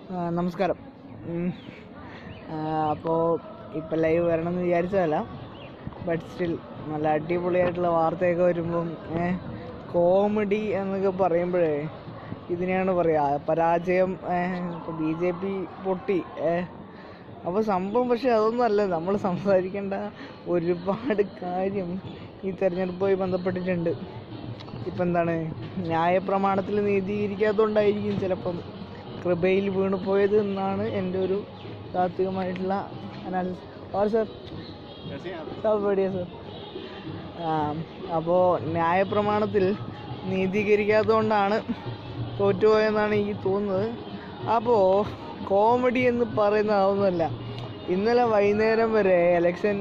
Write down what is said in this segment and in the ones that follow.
ആ, നമസ്കാരം അപ്പോൾ ഇപ്പം ലൈവ് വരണം എന്ന് വിചാരിച്ചതല്ല ബട്ട് സ്റ്റിൽ നല്ല അടിപൊളിയായിട്ടുള്ള വാർത്തയൊക്കെ വരുമ്പം കോമഡി എന്നൊക്കെ പറയുമ്പോഴേ ഇതിനെയാണ് പറയുക പരാജയം ഇപ്പോൾ ബി ജെ പി പൊട്ടി അപ്പോൾ സംഭവം പക്ഷേ അതൊന്നും അല്ല നമ്മൾ സംസാരിക്കേണ്ട ഒരുപാട് കാര്യം ഈ തെരഞ്ഞെടുപ്പുമായി ബന്ധപ്പെട്ടിട്ടുണ്ട് ഇപ്പം എന്താണ് ന്യായപ്രമാണത്തിൽ നീതീകരിക്കാത്തതുകൊണ്ടായിരിക്കും ചിലപ്പം കൃപയിൽ വീണു പോയത് എന്നാണ് എൻ്റെ ഒരു താത്വികമായിട്ടുള്ള അനാലിസിസ് ഓർ സർ സർ ബഡിയ സർ അപ്പോൾ ന്യായപ്രമാണത്തിൽ നീതീകരിക്കാത്തതുകൊണ്ടാണ് തോറ്റുപോയെന്നാണ് എനിക്ക് തോന്നുന്നത് അപ്പോൾ കോമഡി എന്ന് പറയുന്നത് അതൊന്നുമല്ല ഇന്നലെ വൈകുന്നേരം വരെ എലക്ഷൻ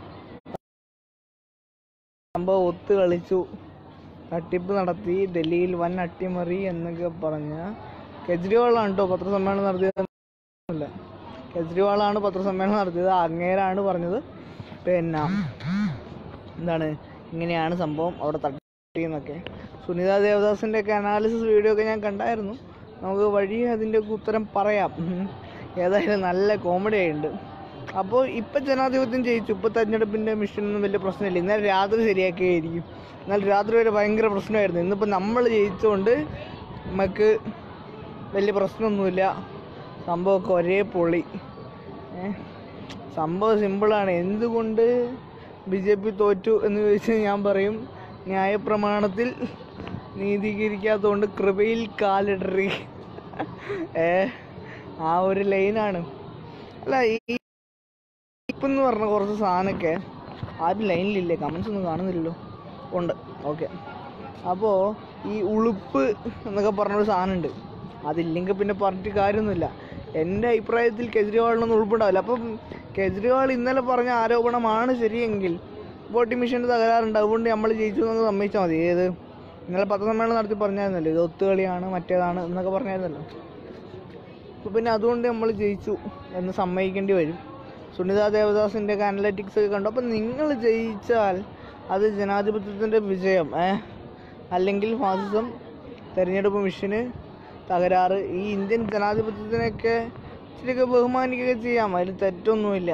സംഭവം ഒത്തു കളിച്ചു തട്ടിപ്പ് നടത്തി ഡൽഹിയിൽ വൻ അട്ടിമറി എന്നൊക്കെ പറഞ്ഞ കെജ്രിവാളാണ് കേട്ടോ പത്രസമ്മേളനം നടത്തിയത് അല്ല കെജ്രിവാളാണ് പത്രസമ്മേളനം നടത്തിയത് അങ്ങേരാണ് പറഞ്ഞത് പിന്നെ എന്താണ് ഇങ്ങനെയാണ് സംഭവം അവിടെ തട്ടി എന്നൊക്കെ സുനിത ദേവദാസിൻ്റെ ഒക്കെ അനാലിസിസ് വീഡിയോ ഒക്കെ ഞാൻ കണ്ടായിരുന്നു നമുക്ക് വഴി അതിൻ്റെ ഒക്കെ ഉത്തരം പറയാം ഉം. ഏതായാലും നല്ല കോമഡി ആയിട്ടുണ്ട് അപ്പോൾ ഇപ്പം ജനാധിപത്യം ജയിച്ചു ഇപ്പോൾ തെരഞ്ഞെടുപ്പിൻ്റെ മിഷനൊന്നും വലിയ പ്രശ്നമില്ല ഇന്നലെ രാത്രി ശരിയാക്കിയായിരിക്കും എന്നാൽ രാത്രി വരെ ഭയങ്കര പ്രശ്നമായിരുന്നു ഇന്നിപ്പോൾ നമ്മൾ ജയിച്ചുകൊണ്ട് നമുക്ക് വലിയ പ്രശ്നമൊന്നുമില്ല സംഭവമൊക്കെ ഒരേ പൊളി ഏ? സംഭവം സിമ്പിളാണ് എന്തുകൊണ്ട് ബി ജെ പി തോറ്റു എന്ന് ചോദിച്ചാൽ ഞാൻ പറയും ന്യായപ്രമാണത്തിൽ നീതീകരിക്കാത്തതുകൊണ്ട് കൃപയിൽ കാലിടറി ഏ ആ ഒരു ലൈനാണ് അല്ല ഈ ഇപ്പം എന്ന് പറഞ്ഞ കുറച്ച് സാധനമൊക്കെ ആരും ലൈനിലില്ലേ കമൻസ് ഒന്നും കാണുന്നില്ലല്ലോ ഉണ്ട് ഓക്കെ അപ്പോൾ ഈ ഉളുപ്പ് എന്നൊക്കെ പറഞ്ഞൊരു സാധനമുണ്ട് അതില്ലെങ്കിൽ പിന്നെ പറഞ്ഞിട്ട് കാര്യമൊന്നുമില്ല എൻ്റെ അഭിപ്രായത്തിൽ കെജ്രിവാളിനൊന്നും ഉൾപ്പെടാവില്ല അപ്പം കെജ്രിവാൾ ഇന്നലെ പറഞ്ഞ ആരോപണമാണ് ശരിയെങ്കിൽ വോട്ടിംഗ് മെഷീൻ്റെ തകരാറുണ്ട് അതുകൊണ്ട് നമ്മൾ ജയിച്ചു എന്ന് സമ്മതിച്ചാൽ മതി ഏത് ഇന്നലെ പത്രസമ്മേളനം നടത്തി പറഞ്ഞായിരുന്നല്ലോ ഇത് ഒത്തുകളിയാണ് മറ്റേതാണ് എന്നൊക്കെ പറഞ്ഞായിരുന്നല്ലോ അപ്പോൾ പിന്നെ അതുകൊണ്ട് നമ്മൾ ജയിച്ചു എന്ന് സമ്മതിക്കേണ്ടി വരും സുനിത ദേവദാസിൻ്റെ ഒക്കെ അനലറ്റിക്സ് ഒക്കെ കണ്ടു അപ്പം നിങ്ങൾ ജയിച്ചാൽ അത് ജനാധിപത്യത്തിൻ്റെ വിജയം ഏ അല്ലെങ്കിൽ ഫാസിസം തെരഞ്ഞെടുപ്പ് മിഷന് തകരാറ് ഈ ഇന്ത്യൻ ജനാധിപത്യത്തിനൊക്കെ ഇച്ചിരിയൊക്കെ ബഹുമാനിക്കുകയൊക്കെ ചെയ്യാം അതിൽ തെറ്റൊന്നുമില്ല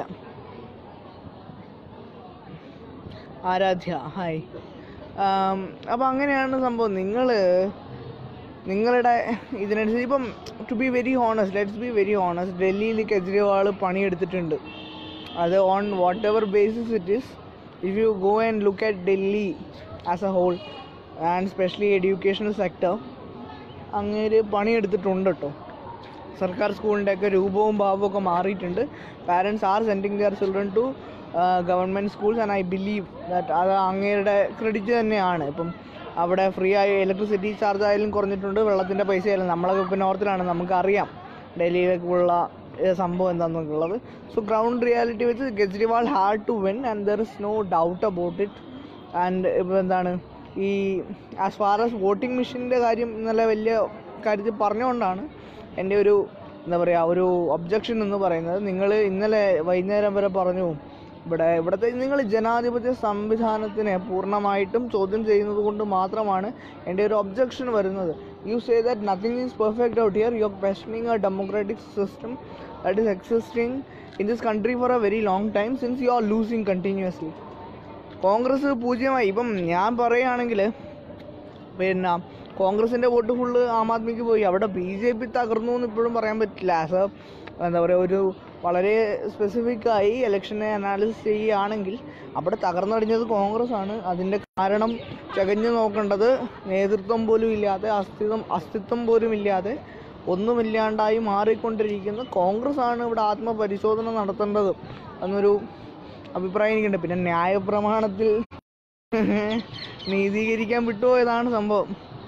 ആരാധ്യ ഹായ് അപ്പോൾ അങ്ങനെയാണ് സംഭവം നിങ്ങൾ നിങ്ങളുടെ ഇതിനനുസരിച്ച് ഇപ്പം to be very honest let's be very honest ഡൽഹിയിൽ കെജ്രിവാൾ പണിയെടുത്തിട്ടുണ്ട് അത് on whatever basis it is if you go and look at Delhi as a whole and specially educational sector അങ്ങേര് പണിയെടുത്തിട്ടുണ്ട് കേട്ടോ സർക്കാർ സ്കൂളിൻ്റെയൊക്കെ രൂപവും ഭാവവും ഒക്കെ മാറിയിട്ടുണ്ട് parents are sending their children to government schools and I believe that അത് അങ്ങേരുടെ ക്രെഡിറ്റ് തന്നെയാണ് ഇപ്പം അവിടെ ഫ്രീ ആയി ഇലക്ട്രിസിറ്റി ചാർജ് ആയാലും കുറഞ്ഞിട്ടുണ്ട് വെള്ളത്തിൻ്റെ പൈസ ആയാലും നമ്മളൊക്കെ ഇപ്പോൾ നോർത്തിലാണ് നമുക്കറിയാം ഡൽഹിയിലേക്കുള്ള ഏഹ്, സംഭവം എന്താണെന്നൊക്കെ ഉള്ളത് സോ ഗ്രൗണ്ട് റിയാലിറ്റി വെച്ച് Kejriwal hard to win and there is no doubt about it and ഇപ്പോൾ എന്താണ് ഈ ആസ് ഫാർ ആസ് വോട്ടിംഗ് മെഷീൻ്റെ കാര്യം ഇന്നലെ വലിയ കാര്യത്തിൽ പറഞ്ഞുകൊണ്ടാണ് എൻ്റെ ഒരു എന്താ പറയുക ഒരു ഒബ്ജക്ഷൻ എന്ന് പറയുന്നത് നിങ്ങൾ ഇന്നലെ വൈകുന്നേരം വരെ പറഞ്ഞു ഇവിടെ ഇവിടുത്തെ നിങ്ങൾ ജനാധിപത്യ സംവിധാനത്തിനെ പൂർണ്ണമായിട്ടും ചോദ്യം ചെയ്യുന്നത് കൊണ്ട് മാത്രമാണ് എൻ്റെ ഒരു ഒബ്ജക്ഷൻ വരുന്നത് you say that nothing is perfect out here you are questioning a democratic system that is existing in this country for a very long time since you are losing continuously Congress പൂജ്യമായി ഇപ്പം ഞാൻ പറയുകയാണെങ്കിൽ പിന്നെ കോൺഗ്രസിൻ്റെ vote full ആം ആദ്മിക്ക് പോയി അവിടെ B J P തകർന്നു എന്ന് ഇപ്പോഴും പറയാൻ പറ്റില്ല ആസ് എ എന്താ പറയുക ഒരു വളരെ സ്പെസിഫിക് ആയി ഇലക്ഷനെ അനാലിസിസ് ചെയ്യുകയാണെങ്കിൽ അവിടെ തകർന്നടിഞ്ഞത് കോൺഗ്രസ് ആണ് അതിൻ്റെ കാരണം ചകഞ്ഞു നോക്കേണ്ടത് നേതൃത്വം പോലും ഇല്ലാതെ അസ്തിത്വം അസ്തിത്വം പോലും ഇല്ലാതെ ഒന്നുമില്ലാണ്ടായി മാറിക്കൊണ്ടിരിക്കുന്ന കോൺഗ്രസ് ആണ് ഇവിടെ ആത്മപരിശോധന നടത്തേണ്ടത് എന്നൊരു അഭിപ്രായം എനിക്കുണ്ട് പിന്നെ ന്യായപ്രമാണത്തിൽ നീതീകരിക്കാൻ വിട്ടുപോയതാണ് സംഭവം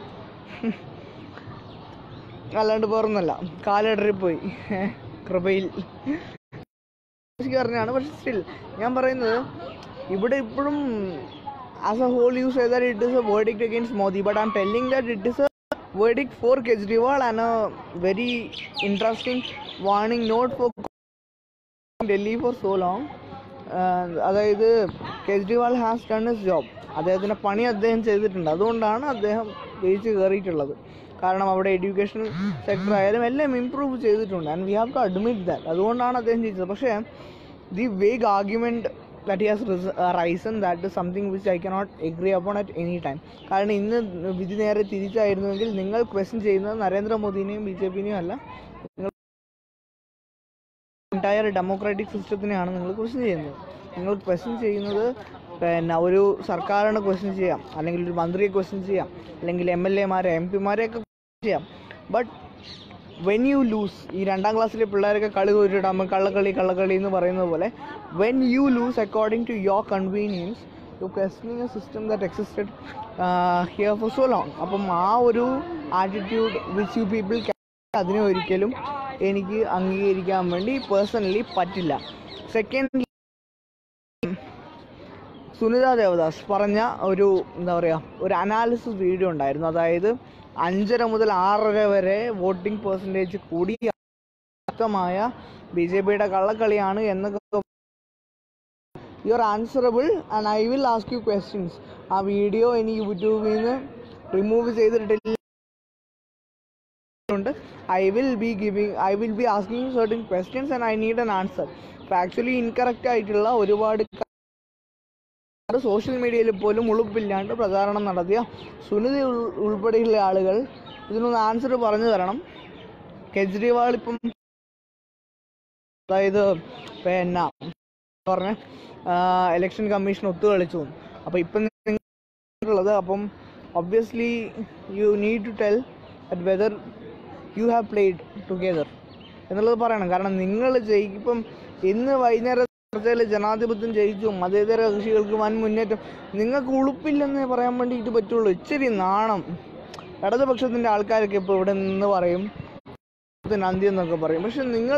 അല്ലാണ്ട് വേറൊന്നല്ല കാലിടറിപ്പോയി കൃപയിൽ പറഞ്ഞാണ് പക്ഷെ സ്റ്റിൽ ഞാൻ പറയുന്നത് ഇവിടെ ഇപ്പോഴും ആസ് എ ഹോൾ യൂസ് ചെയ്താൽ it is a verdict against Modi but I'm telling that it is a verdict for Kejriwal and a very interesting warning not for Delhi for so long അതായത് Kejriwal has done his job അദ്ദേഹത്തിൻ്റെ പണി അദ്ദേഹം ചെയ്തിട്ടുണ്ട് അതുകൊണ്ടാണ് അദ്ദേഹം ജയിച്ച് കയറിയിട്ടുള്ളത് കാരണം അവിടെ എഡ്യൂക്കേഷണൽ സെക്ടർ ആയാലും എല്ലാം ഇമ്പ്രൂവ് ചെയ്തിട്ടുണ്ട് and we have to admit that അതുകൊണ്ടാണ് അദ്ദേഹം ജയിച്ചത് പക്ഷേ the vague argument that he has risen that is something which I cannot agree upon at any time കാരണം ഇന്ന് വിധി നേരെ തിരിച്ചായിരുന്നുവെങ്കിൽ നിങ്ങൾ ക്വസ്റ്റ്യൻ ചെയ്യുന്നത് നരേന്ദ്രമോദിനെയും ബി ജെ പിനെയും അല്ല നിങ്ങൾ എൻറ്റയർ ഡെമോക്രാറ്റിക് സിസ്റ്റത്തിനെയാണ് നിങ്ങൾ ക്വസ്റ്റ്യൻ ചെയ്യുന്നത് നിങ്ങൾ ക്വസ്റ്റ്യൻ ചെയ്യുന്നത് പിന്നെ ഒരു സർക്കാരിനെ ക്വസ്റ്റ്യൻ ചെയ്യാം അല്ലെങ്കിൽ ഒരു മന്ത്രിയെ ക്വസ്റ്റ്യൻ ചെയ്യാം അല്ലെങ്കിൽ എം എൽ എമാരെ എം പിമാരെയൊക്കെ ചെയ്യാം ബട്ട് വെൻ യു ലൂസ് ഈ രണ്ടാം ക്ലാസ്സിലെ പിള്ളേരൊക്കെ കളി തോറ്റിടാം കള്ളക്കളി കള്ളക്കളി എന്ന് പറയുന്നത് പോലെ when you lose according to your convenience you questioning a system that existed here for so long അപ്പം ആ ഒരു ആറ്റിറ്റ്യൂഡ് വിച്ച് യു പീപ്പിൾ അതിനെ ഒരിക്കലും എനിക്ക് അംഗീകരിക്കാൻ വേണ്ടി പേഴ്സണലി പറ്റില്ല സെക്കൻഡ് സുനിത ദേവദാസ് പറഞ്ഞ ഒരു എന്താ പറയുക ഒരു അനാലിസിസ് വീഡിയോ ഉണ്ടായിരുന്നു അതായത് അഞ്ചര മുതൽ ആറര വരെ വോട്ടിംഗ് പെർസെൻറ്റേജ് കൂടി ശക്തമായ ബി ജെ പിയുടെ കള്ളക്കളിയാണ് എന്നൊക്കെ you are answerable and I will ask you questions ആ വീഡിയോ എനിക്ക് യൂട്യൂബിൽ നിന്ന് റിമൂവ് ചെയ്തിട്ടില്ല ഉണ്ട് I will be giving I will be asking certain questions and I need an answer അപ്പോൾ ആക്ച്വലി ഇൻകറക്റ്റ് ആയിട്ടുള്ള ഒരുപാട് സോഷ്യൽ മീഡിയയിൽ പോലും ഉളുപ്പില്ലാണ്ട് പ്രചാരണം നടത്തിയ സുനിധി ഉൾ- ഉൾപ്പെടെയുള്ള ആളുകൾ ഇതിനൊന്ന് ആൻസർ പറഞ്ഞു തരണം കെജ്രിവാൾ ഇപ്പം അതായത് പിന്നെ പറഞ്ഞ ഇലക്ഷൻ കമ്മീഷൻ ഒത്തുകളിച്ചു അപ്പോൾ ഇപ്പം ഉള്ളത് അപ്പം obviously you need to tell at whether you have played together എന്നുള്ളത് പറയണം കാരണം നിങ്ങൾ ജയിക്കും ഇപ്പം ഇന്ന് വൈകുന്നേരം ചർച്ചയിൽ ജനാധിപത്യം ജയിച്ചു മതേതര കക്ഷികൾക്ക് വൻ മുന്നേറ്റം നിങ്ങൾക്ക് ഉളുപ്പില്ലെന്നേ പറയാൻ വേണ്ടി ഇത് പറ്റുള്ളൂ ഇച്ചിരി നാണം ഇടതുപക്ഷത്തിൻ്റെ ആൾക്കാരൊക്കെ ഇപ്പോൾ ഇവിടെ നിന്ന് പറയും നന്ദി എന്നൊക്കെ പറയും പക്ഷെ നിങ്ങൾ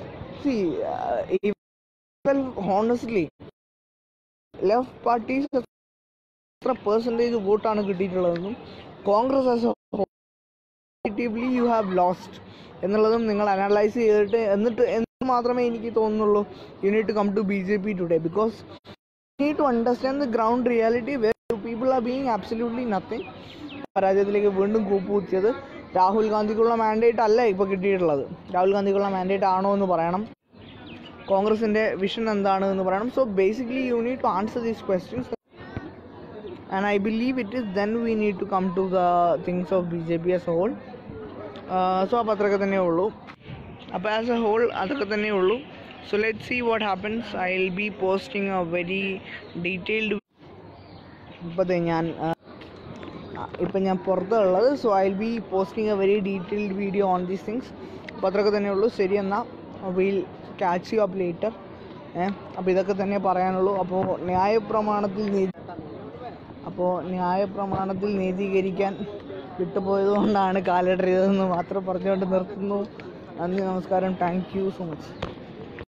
ഹോണസ്റ്റ്ലി ലെഫ്റ്റ് പാർട്ടീസ് എത്ര പെർസെൻറ്റേജ് വോട്ടാണ് കിട്ടിയിട്ടുള്ളതെന്നും Congress as positively you have lost എന്നുള്ളതും നിങ്ങൾ അനലൈസ് ചെയ്തിട്ട് എന്നിട്ട് എന്ന് മാത്രമേ എനിക്ക് തോന്നുന്നുള്ളൂ you need to come to B J P today because need to understand the ground reality where people are being absolutely nothing പരാജയത്തിലേക്ക് വീണ്ടും കൂപ്പുകുത്തിയത് രാഹുൽ ഗാന്ധിക്കുള്ള മാൻഡേറ്റ് അല്ല ഇപ്പോൾ കിട്ടിയിട്ടുള്ളത് രാഹുൽ ഗാന്ധിക്കുള്ള മാൻഡേറ്റ് ആണോ എന്ന് പറയണം കോൺഗ്രസിൻ്റെ വിഷൻ എന്താണ് എന്ന് പറയണം so basically you need to answer these questions and I believe it is then we need to come to the things of B J P as a whole so അപ്പോൾ അത്രയൊക്കെ തന്നെ ഉള്ളൂ അപ്പോൾ ആസ് എ ഹോൾ അതൊക്കെ തന്നെ ഉള്ളൂ so let see what happens I will be posting a very detailed ഇപ്പോൾ ഞാൻ ഇപ്പം ഞാൻ പുറത്തുള്ളത് so I will be posting a very detailed video on these things അപ്പോൾ അത്രയൊക്കെ തന്നെ ഉള്ളൂ ശരി എന്നാൽ will catch you up later ഏഹ് അപ്പോൾ ഇതൊക്കെ തന്നെ പറയാനുള്ളൂ അപ്പോൾ ന്യായപ്രമാണത്തിൽ നീതി അപ്പോൾ ന്യായപ്രമാണത്തിൽ നീതീകരിക്കാൻ വിട്ടുപോയത് കൊണ്ടാണ് കാലിടറിയതെന്ന് മാത്രം പറഞ്ഞുകൊണ്ട് നിർത്തുന്നു നന്ദി നമസ്കാരം താങ്ക് യു സോ മച്ച്